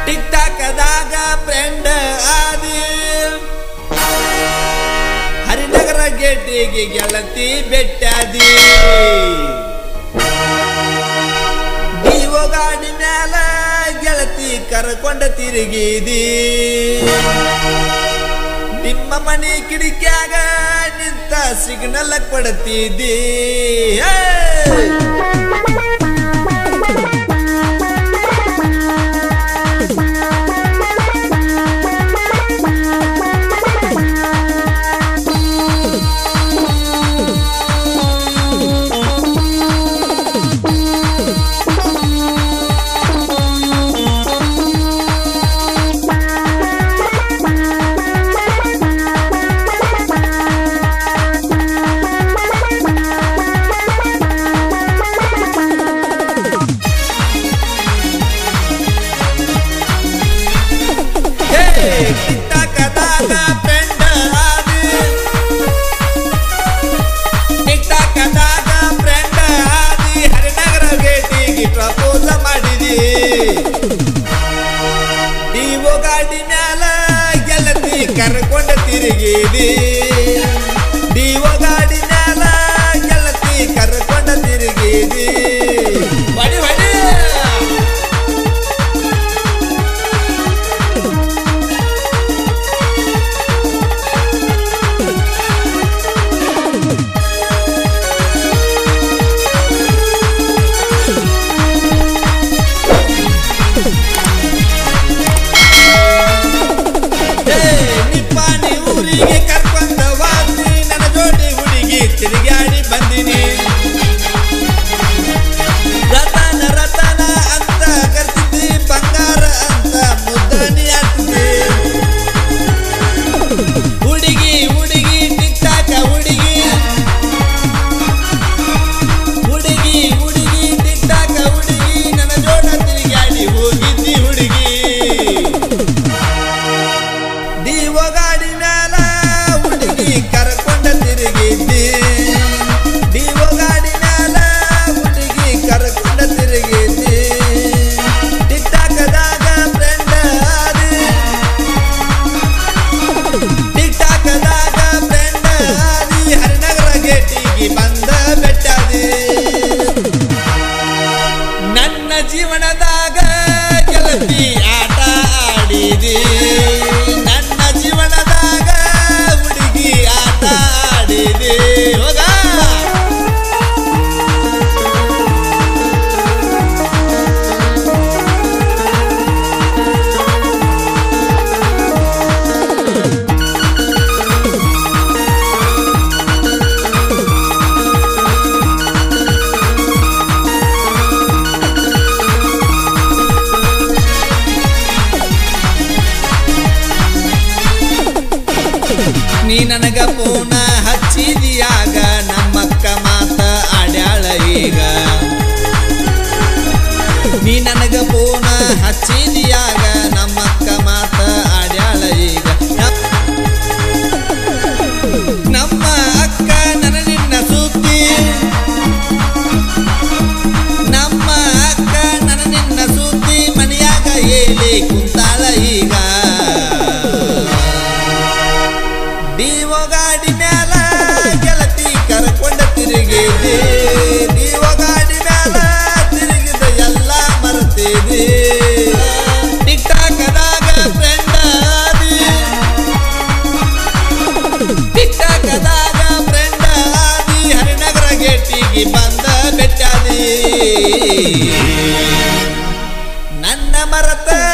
Tick ಟಾಕದಾಗ friend ಆದಿ ಹರಿನಗರ ಗೇಟಿಗೆ ಗೆಳತಿ ಬೆಟ್ಟಾದಿ ಡಿವೋ ಗಾಡಿ ಮ್ಯಾಲ ಗೆಳತಿ ಕರ್ಕೊಂಡ ತಿರುಗಿದಿ ನಿಮ್ಮ ಮನೆ ಕಿಡಿಕ್ಯಾಗ ನಿಂತ ಸಿಗ್ನಲ್ ಕೊಡ್ತಿದ್ದಿ ಏ! ಹೇ, ಟಿಕ್ಟಾಕದಾಗ ಫ್ರೆಂಡ್ ಆದಿ ಟಿಕ್ಟಾಕದಾಗ ಫ್ರೆಂಡ್ ಆದಿ ಹರಿನಗರ ಗೇಟಿಗೆ ಪ್ರಪೋಸ ಮಾಡಿದಿ ಡಿವೋ ಗಾಡಿ ಮ್ಯಾಲ ಗೆಳತಿ ಕರ್ಕೊಂಡ ತಿರುಗಿದಿ ಡಿವೋ ಗಾಡಿ ಮ್ಯಾಲ ಗೆಳತಿ ಕರ್ಕೊಂಡ ತಿರುಗಿದಿ ಬಡಿ ಬಡಿ ಹೇ, ನಿಪ್ಪಾಣಿ ಊರಿಗೆ ಕರ್ಕೊಂಡ ವಾದಿ ನನ್ನ ಜೋಡಿ ಹುಡುಗಿ ತಿರುಗಾಡಿ ಬಂದಿನಿ ರತನ ರತನ ಅಂತ ಕರ್ತಿದ್ದಿ ಬಂಗಾರ ಅಂತ ಮುದ್ದನಿ ಆಗ್ತಿದ್ದಿ ಹುಡುಗಿ ಹುಡುಗಿ ಟಿಕ್ಟಾಕ ಹುಡುಗಿ ಹುಡುಗಿ ಹುಡುಗಿ ಟಿಕ್ಟಾಕ ಹುಡುಗಿ ನನ್ನ ಜೋಡ ತಿರುಗಾಡಿ ಹೋಗಿದ್ದಿ ಹುಡುಗಿ ಡಿವೋ ಗಾಡಿ ಮ್ಯಾಲ ಹುಡುಗಿ ಕರ್ಕೊಂಡ ತಿರುಗಿದ್ದಿ ಡಿವೋ ಗಾಡಿ ಮ್ಯಾಲ ಹುಡುಗಿ ಕರ್ಕೊಂಡ ತಿರುಗಿದ್ದಿ ಟಿಕ್ಟಾಕದಾಗ ಫ್ರೆಂಡ್ ಆದಿ ಟಿಕ್ಟಾಕದಾಗ ಫ್ರೆಂಡ್ ಆದಿ ಹರಿನಗರ ಗೇಟಿಗೆ ಬಂದ ಬೆಟ್ಟಾದಿ ನನ್ನ ಜೀವನದಾಗ ಗೆಳತಿ ಆಟ ಆಡಿದಿ ನನ್ನ ಜೀವನದಾಗ ಹುಡುಗಿ ಆಟ ಆಡಿದಿ ಹೋಗ ನೀ ನನಗ ಫೋನ ಹಚ್ಚಿದಿಯಾಗ ನಮ್ಮಕ್ಕ ಮಾತ ಆಡ್ಯಾಳ ಈಗ ನೀ ನನಗ ಫೋನ ಹಚ್ಚಿದಿಯಾಗ ನಮ್ಮಕ್ಕ ಮಾತ ಆಡ್ಯಾಳ ಈಗ ನಮ್- ನಮ್ಮ ಅಕ್ಕ ನನ್ನ ನಿನ್ನ ಸುದ್ದಿ ನಮ್ಮ ಅಕ್ಕ ನನ್ನ ನಿನ್ನ ಸುದ್ದಿ ಮನೆಯಾಗ ಹೇಳಿ ಕುಂತಾಳ ಈಗ ಡಿವೋ ಗಾಡಿ ಮ್ಯಾಲ ಗೆಳತಿ ಕರ್ಕೊಂಡ ತಿರುಗಿದಿ ಡಿವೋ ಗಾಡಿ ಮ್ಯಾಲ ತಿರುಗಿದ ಎಲ್ಲ ಮರ್ತಿದಿ ಟಿಕ್ಟಾಕದಾಗ ಫ್ರೆಂಡ್ ಆದಿ ಟಿಕ್ಟಾಕದಾಗ ಫ್ರೆಂಡ್ ಆದಿ ಹರಿನಗರ ಗೇಟಿಗೆ ಬಂದ ಬೆಟ್ಟಾದಿ ನನ್ನ ಮರತ